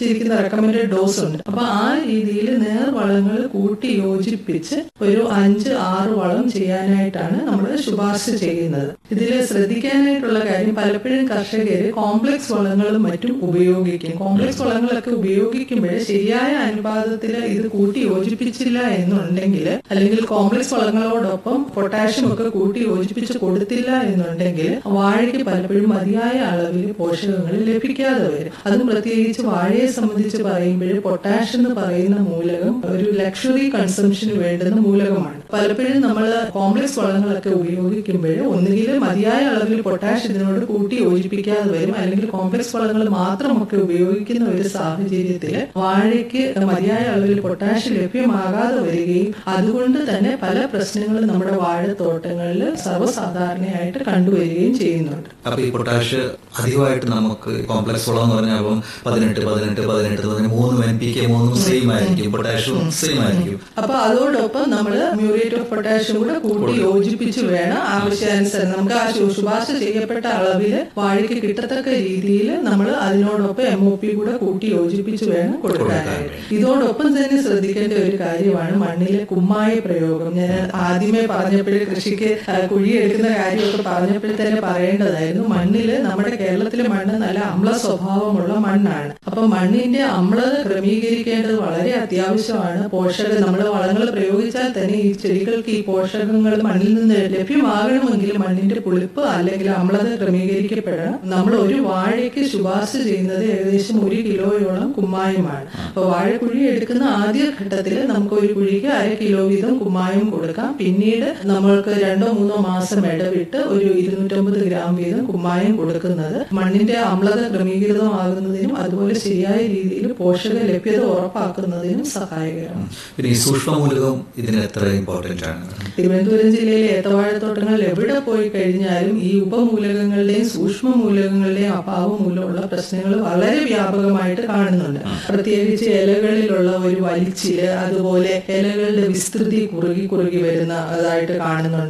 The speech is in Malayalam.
നിർദ്ദേശിച്ചിരിക്കുന്ന റെക്കമെൻഡഡ് ഡോസ് ഉണ്ട് അപ്പൊ ആ രീതിയിൽ നേർ വളങ്ങൾ കൂട്ടി യോജിപ്പിച്ച് ഒരു അഞ്ച് ആറ് വളം ചെയ്യാനായിട്ടാണ് നമ്മൾ ശുപാർശ ചെയ്യുന്നത് ഇതിൽ ശ്രദ്ധിക്കാനായിട്ടുള്ള കാര്യം പലപ്പോഴും കർഷകർ കോംപ്ലക്സ് വളങ്ങളും മറ്റും ഉപയോഗിക്കും കോംപ്ലക്സ് വളങ്ങളൊക്കെ ഉപയോഗിക്കുമ്പോൾ ശരിയായ അനുപാതത്തിൽ ഇത് കൂട്ടി യോജിപ്പിച്ചില്ല എന്നുണ്ടെങ്കിൽ അല്ലെങ്കിൽ കോംപ്ലക്സ് വളങ്ങളോടൊപ്പം പൊട്ടാഷ്യം ഒക്കെ കൂട്ടി യോജിപ്പിച്ച് കൊടുത്തില്ല എന്നുണ്ടെങ്കിൽ വാഴയ്ക്ക് പലപ്പോഴും മതിയായ അളവിൽ പോഷകങ്ങൾ ലഭിക്കാതെ വരും അതും പ്രത്യേകിച്ച് വാഴയെ സംബന്ധിച്ച് പറയുമ്പോൾ പൊട്ടാഷ് എന്ന് പറയുന്ന മൂലകം ഒരു ലക്ഷറി കൺസംഷന് വേണ്ടുന്ന മൂലകമാണ് പലപ്പോഴും നമ്മൾ കോംപ്ലക്സ് വളങ്ങളൊക്കെ ഉപയോഗിക്കുമ്പോൾ ഒന്നുകിൽ മതിയായ അളവിൽ പൊട്ടാഷ് ഇതിനോട് കൂട്ടി യോജിപ്പിക്കാതെ വരും അല്ലെങ്കിൽ കോംപ്ലക്സ് വളങ്ങൾ മാത്രമൊക്കെ ഉപയോഗിക്കുന്ന ഒരു സാഹചര്യത്തിൽ വാഴയ്ക്ക് മതിയായ അളവിൽ പൊട്ടാഷ് ലഭ്യമാകാതെ വരികയും അതുകൊണ്ട് തന്നെ പല പ്രശ്നങ്ങളും നമ്മുടെ വാഴത്തോട്ടങ്ങളിൽ സർവ്വസാധാരണയായിട്ട് കണ്ടുവരികയും ചെയ്യുന്നുണ്ട് അപ്പൊ ഈ പൊട്ടാഷ് അധികമായിട്ട് നമുക്ക് കോംപ്ലക്സ് വളം എന്ന് പറഞ്ഞാൽ അപ്പം പതിനെട്ട് പതിനെട്ട് പതിനെട്ട് പതിനെട്ട് മൂന്നും എൻ പി കെ മൂന്നും സെയിം ആയിരിക്കും പൊട്ടാഷും സെയിം ആയിരിക്കും അപ്പൊ അതോടൊപ്പം നമ്മൾ മ്യൂറേറ്റ് ഓഫ് പൊട്ടാഷ്യം കൂടെ കൂട്ടി യോജിപ്പിച്ച് വേണം ആവശ്യാനുസരണം നമുക്ക് ആ ശു- ശുപാർശ ചെയ്യപ്പെട്ട അളവിൽ വാഴയ്ക്ക് കിട്ടത്തക്ക രീതിയിൽ നമ്മൾ അതിനോടൊപ്പം എം ഒ പി കൂടെ കൂട്ടി യോജിപ്പിച്ച് വേണം കൊടുക്കാനായിട്ട് ഇതോടൊപ്പം തന്നെ ശ്രദ്ധിക്കേണ്ട ഒരു കാര്യമാണ് മണ്ണിലെ കുമ്മായ പ്രയോഗം ഞാൻ ആദ്യമേ പറഞ്ഞപ്പോഴേ കൃഷിക്ക് ആ, കുഴിയെടുക്കുന്ന കാര്യമൊക്കെ പറഞ്ഞപ്പോൾ തന്നെ പറയേണ്ടതായിരുന്നു മണ്ണില് നമ്മുടെ കേരളത്തിലെ മണ്ണ് നല്ല അമ്ല സ്വഭാവമുള്ള മണ്ണാണ് അപ്പൊ മണ്ണിന്റെ അമ്ലത ക്രമീകരിക്കേണ്ടത് വളരെ അത്യാവശ്യമാണ് പോഷക നമ്മൾ വളങ്ങൾ പ്രയോഗിച്ചാൽ തന്നെ ഈ ചെടികൾക്ക് ഈ പോഷകങ്ങൾ മണ്ണിൽ നിന്ന് ലഭ്യമാകണമെങ്കിൽ മണ്ണിന്റെ പുളിപ്പ് അല്ലെങ്കിൽ അമ്ലത ക്രമീകരിക്കപ്പെടണം നമ്മൾ ഒരു വാഴയ്ക്ക് ശുപാർശ ചെയ്യുന്നത് ഏകദേശം ഒരു കിലോയോളം കുമ്മായമാണ് അപ്പൊ വാഴക്കുഴി എടുക്കുന്ന ആദ്യ ഘട്ടത്തിൽ നമുക്ക് ഒരു കുഴിക്ക് അര കിലോ വീതം കുമ്മായം കൊടുക്കാം പിന്നീട് നമ്മൾക്ക് രണ്ടോ മൂന്നോ മാസം ഇടവിട്ട് ഒരു ഇരുന്നൂറ്റമ്പത് ഗ്രാം വീതം കുമ്മായം കൊടുക്കുന്നത് മണ്ണിന്റെ അമ്ലത ക്രമീകൃതമാകുന്നതിനും അതുപോലെ ശരിയായ രീതിയിൽ പോഷക ലഭ്യത ഉറപ്പാക്കുന്നതിനും സഹായകരമാണ് പിന്നെ ഈ സൂക്ഷ്മമൂലകം ഇതിന് എത്ര ഇമ്പോർട്ടന്റ് ആണ് തിരുവനന്തപുരം ജില്ലയിലെ ഏത്തവാഴത്തോട്ടങ്ങളിൽ എവിടെ പോയി കഴിഞ്ഞാലും ഈ ഉപമൂലകങ്ങളുടെയും സൂക്ഷ്മ മൂലകങ്ങളുടെയും അഭാവം മൂലമുള്ള പ്രശ്നങ്ങൾ വളരെ വ്യാപകമായിട്ട് കാണുന്നുണ്ട് പ്രത്യേകിച്ച് ഇലകളിലുള്ള ഒരു വലിച്ചില് അതുപോലെ ഇലകളുടെ വിസ്തൃതി കുറുകി കുറുകി വരുന്ന അതായിട്ട് കാണുന്നുണ്ട്